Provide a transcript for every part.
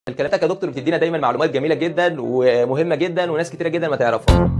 الكلامات يا دكتور بتدينا دايما معلومات جميله جدا ومهمه جدا وناس كتيره جدا ما تعرفها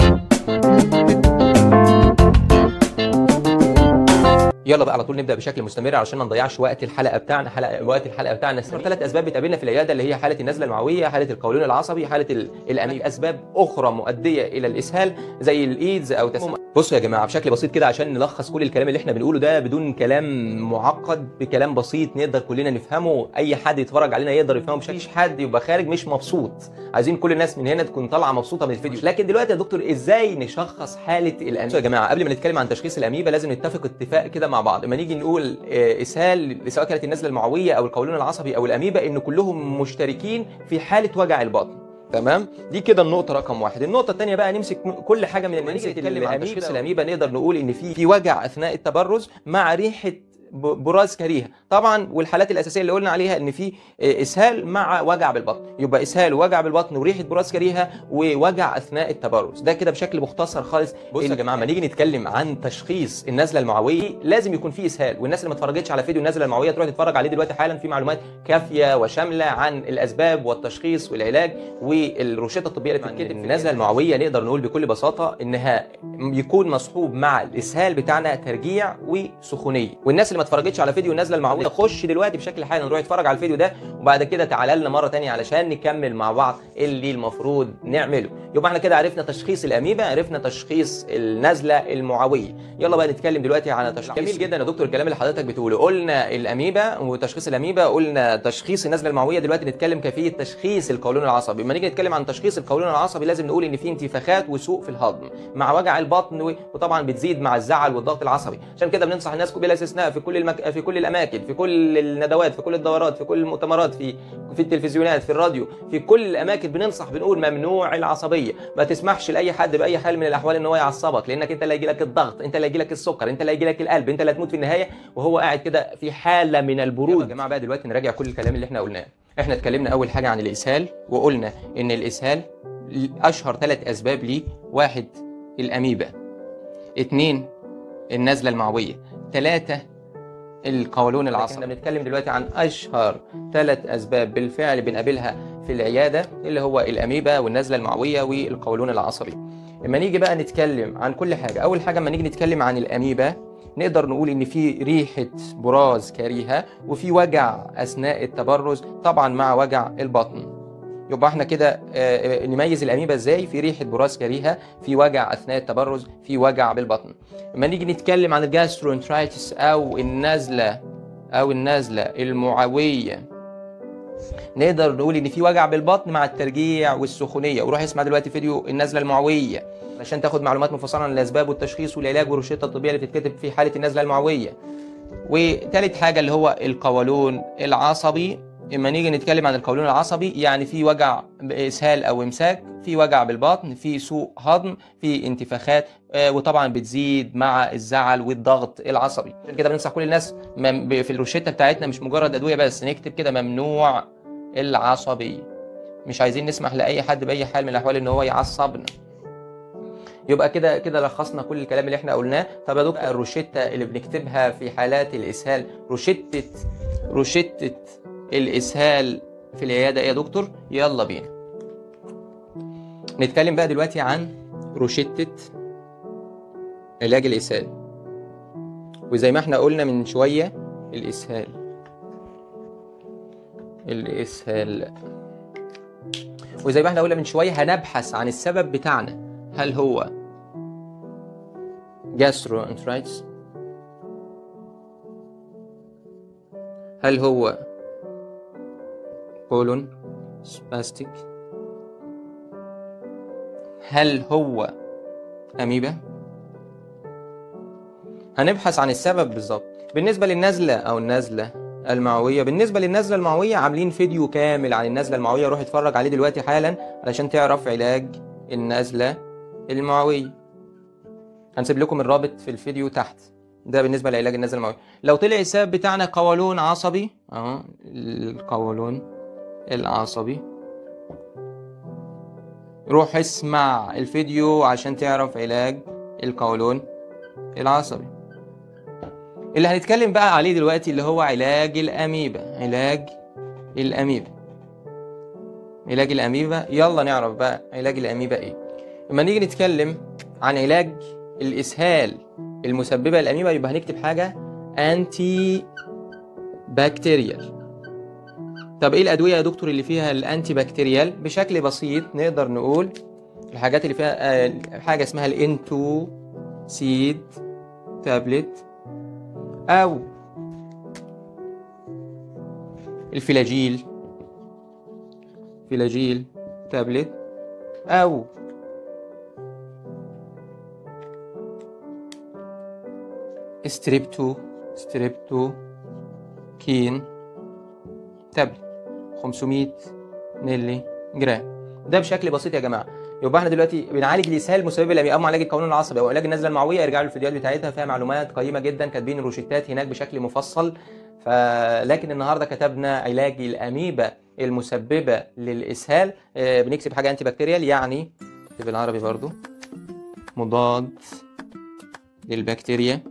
يلا بقى على طول نبدا بشكل مستمر علشان ما نضيعش وقت الحلقه بتاعنا حلقه وقت الحلقه بتاعنا ثلاث اسباب بتقابلنا في العياده اللي هي حاله النزله المعويه حاله القولون العصبي حاله ال- الاميب اسباب اخرى مؤديه الى الاسهال زي الايدز او تسمم بصوا يا جماعه بشكل بسيط كده عشان نلخص كل الكلام اللي احنا بنقوله ده بدون كلام معقد بكلام بسيط نقدر كلنا نفهمه اي حد يتفرج علينا يقدر يفهمه بشكل مفيش حد يبقى خارج مش مبسوط عايزين كل الناس من هنا تكون طالعه مبسوطه من الفيديو لكن دلوقتي يا دكتور ازاي نشخص حاله الاميبا يا جماعه قبل ما نتكلم عن تشخيص الاميبا لازم نتفق اتفاق كده مع بعض لما نيجي نقول آه، اسهال سواء كانت النزله المعويه او القولون العصبي او الاميبا ان كلهم مشتركين في حاله وجع البطن تمام دي كده النقطه رقم واحد النقطه الثانيه بقى نمسك م- كل حاجه من لما نيجي نتكلم عن تشخيص الاميبا نقدر نقول ان في في وجع اثناء التبرز مع ريحه ب- براز كريهه طبعا والحالات الاساسيه اللي قلنا عليها ان في آه، اسهال مع وجع بالبطن يبقى اسهال ووجع بالبطن وريحه براز كريهه ووجع اثناء التبرز ده كده بشكل مختصر خالص بصوا يا جماعه لما نيجي نتكلم عن تشخيص النزله المعويه لازم يكون في اسهال والناس اللي ما اتفرجتش على فيديو النزله المعويه تروح تتفرج عليه دلوقتي حالا في معلومات كافيه وشامله عن الاسباب والتشخيص والعلاج والروشته الطبيه اللي بتتكتب في النزله المعويه نقدر نقول بكل بساطه انها يكون مصحوب مع الاسهال بتاعنا ترجيع وسخونيه والناس اللي ما اتفرجتش على فيديو النزله المعويه خش دلوقتي بشكل حالا نروح اتفرج على الفيديو ده وبعد كده تعالى لنا مره تانية علشان نكمل مع بعض اللي المفروض نعمله يبقى احنا كده عرفنا تشخيص الاميبا عرفنا تشخيص النزله المعويه يلا بقى نتكلم دلوقتي على تشخيص جميل جدا يا دكتور الكلام اللي حضرتك بتقوله قلنا الاميبا وتشخيص الاميبا قلنا تشخيص النزله المعويه دلوقتي نتكلم كيفيه تشخيص القولون العصبي لما نيجي نتكلم عن تشخيص القولون العصبي لازم نقول ان في انتفاخات وسوء في الهضم مع وجع البطن و- وطبعا بتزيد مع الزعل والضغط العصبي عشان كده بننصح الناس بلا استثناء في كل المك... في كل الاماكن في كل الندوات في كل الدورات في كل المؤتمرات في في التلفزيونات في الراديو في كل الاماكن بننصح بنقول ممنوع العصبيه ما تسمحش لاي حد باي حال من الاحوال ان هو يعصبك لانك انت اللي هيجي لك الضغط انت اللي هيجي لك السكر انت اللي هيجي لك القلب انت اللي هتموت في النهايه وهو قاعد كده في حاله من البرود يا جماعه بقى دلوقتي نراجع كل الكلام اللي احنا قلناه احنا اتكلمنا اول حاجه عن الاسهال وقلنا ان الاسهال اشهر ثلاث اسباب ليه واحد الاميبا اتنين النزله المعويه ثلاثه القولون العصبي احنا بنتكلم دلوقتي عن اشهر ثلاث اسباب بالفعل بنقابلها في العياده اللي هو الاميبا والنزله المعويه والقولون العصبي لما نيجي بقى نتكلم عن كل حاجه اول حاجه لما نيجي نتكلم عن الاميبا نقدر نقول ان في ريحه براز كريهه وفي وجع اثناء التبرز طبعا مع وجع البطن يبقى احنا كده آه، آه، نميز الاميبا ازاي في ريحه براز كريهه في وجع اثناء التبرز في وجع بالبطن لما نيجي نتكلم عن الجاسترونترايتس او النزله او النزله المعويه نقدر نقول ان في وجع بالبطن مع الترجيع والسخونيه وروح اسمع دلوقتي فيديو النزله المعويه عشان تاخد معلومات مفصله عن الاسباب والتشخيص والعلاج والروشته الطبيه اللي بتتكتب في حاله النزله المعويه وثالث حاجه اللي هو القولون العصبي اما نيجي نتكلم عن القولون العصبي يعني في وجع اسهال او امساك في وجع بالبطن في سوء هضم في انتفاخات آه، وطبعا بتزيد مع الزعل والضغط العصبي عشان كده بننصح كل الناس مم- ب- في الروشته بتاعتنا مش مجرد ادويه بس نكتب كده ممنوع العصبيه مش عايزين نسمح لاي حد باي حال من الاحوال ان هو يعصبنا يبقى كده كده لخصنا كل الكلام اللي احنا قلناه طب يا دكتور الروشته اللي بنكتبها في حالات الاسهال روشته روشته الاسهال في العياده ايه يا دكتور يلا بينا نتكلم بقى دلوقتي عن روشته علاج الاسهال وزي ما احنا قلنا من شويه الاسهال الاسهال وزي ما احنا قلنا من شويه هنبحث عن السبب بتاعنا هل هو gastroenteritis هل هو colon spastic هل هو أميبا هنبحث عن السبب بالظبط بالنسبة للنزلة أو النزلة المعوية بالنسبة للنزلة المعوية عاملين فيديو كامل عن النزلة المعوية روح اتفرج عليه دلوقتي حالا علشان تعرف علاج النزلة المعوية هنسيب لكم الرابط في الفيديو تحت ده بالنسبة لعلاج النزلة المعوية لو طلع السبب بتاعنا قولون عصبي اهو القولون العصبي روح اسمع الفيديو عشان تعرف علاج القولون العصبي اللي هنتكلم بقى عليه دلوقتي اللي هو علاج الأميبا علاج الأميبا علاج الاميبا يلا نعرف بقى علاج الاميبا ايه لما نيجي نتكلم عن علاج الاسهال المسببه للاميبا يبقى هنكتب حاجه انتي بكتيريال طب ايه الادويه يا دكتور اللي فيها الانتي بكتيريال بشكل بسيط نقدر نقول الحاجات اللي فيها آه، حاجه اسمها الانتو سيد تابلت او الفلاجيل فلاجيل تابلت او ستريبتو ستريبتو كين تابلت 500 مللي جرام ده بشكل بسيط يا جماعه يبقى احنا دلوقتي بنعالج الاسهال المسبب للامي اما علاج القولون العصبي او علاج النزله المعويه ارجعوا للفيديوهات بتاعتها فيها معلومات قيمه جدا كاتبين الروشتات هناك بشكل مفصل فلكن النهارده كتبنا علاج الاميبا المسببه للاسهال آه، بنكتب حاجه انتي بكتيريال يعني بالعربي برضو مضاد للبكتيريا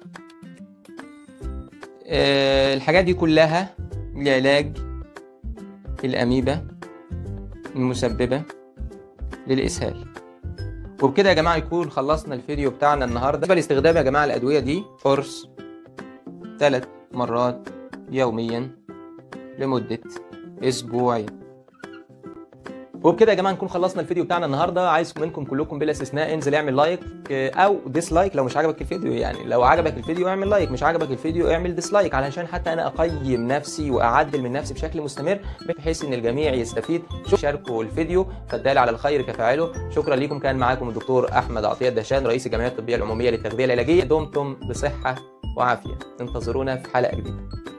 آه، الحاجات دي كلها لعلاج الأميبا المسببة للإسهال وبكده يا جماعة يكون خلصنا الفيديو بتاعنا النهاردة بالنسبة لاستخدام يا جماعة الأدوية دي قرص ثلاث مرات يوميا لمدة أسبوعين وبكده يا جماعه نكون خلصنا الفيديو بتاعنا النهارده عايزكم منكم كلكم بلا استثناء انزل اعمل لايك آه، او ديسلايك لو مش عجبك الفيديو يعني لو عجبك الفيديو اعمل لايك مش عجبك الفيديو اعمل ديسلايك علشان حتى انا اقيم نفسي واعدل من نفسي بشكل مستمر بحيث ان الجميع يستفيد شاركوا الفيديو فالدال على الخير كفاعله شكرا لكم كان معاكم الدكتور احمد عطيه الدهشان رئيس الجمعيه الطبيه العموميه للتغذيه العلاجيه دمتم بصحه وعافيه انتظرونا في حلقه جديده